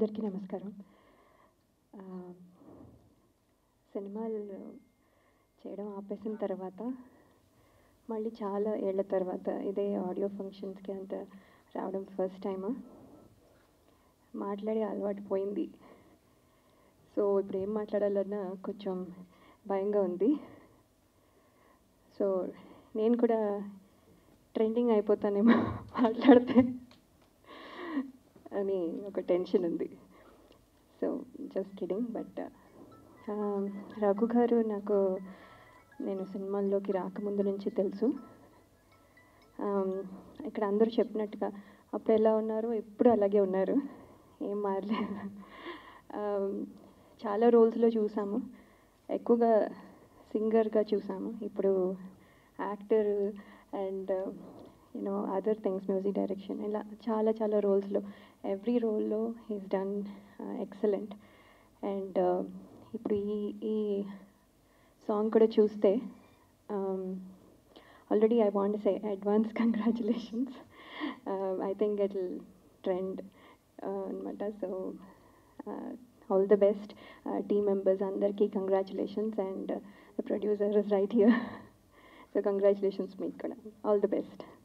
అందరికీ నమస్కారం ఆ, సినిమాలు చేయడం ఆపేసిన తర్వాత మళ్ళీ చాలా ఏళ్ళ తర్వాత ఇదే ఆడియో ఫంక్షన్స్కి అంత రావడం ఫస్ట్ టైం మాట్లాడే అలవాటు పోయింది సో ఇప్పుడు ఏం మాట్లాడాలన్నా కొంచెం భయంగా ఉంది సో నేను కూడా ట్రెండింగ్ అయిపోతానేమో మాట్లాడితే అని ఒక టెన్షన్ ఉంది so just kidding but Raghu garu నాకు నేను సినిమాల్లోకి రాకముందు నుంచి తెలుసు Um, ఇక్కడ అందరూ చెప్పినట్టుగా అప్పుడు ఎలా ఉన్నారో ఇప్పుడు అలాగే ఉన్నారు ఏం మారలేదు Um, చాలా రోల్స్లో చూసాము ఎక్కువగా సింగర్గా చూసాము ఇప్పుడు actor and you know other things music direction ఇలా చాలా చాలా రోల్స్లో ఎవ్రీ రోల్లో హీస్ డన్ ఎక్సలెంట్ అండ్ ఇప్పుడు ఈ ఈ సాంగ్ కూడా చూస్తే already I want say advance congratulations I think it trend అనమాట so all the best team members అందరికీ congratulations and the producer is right here so congratulations మీకు కూడా ఆల్ ద బెస్ట్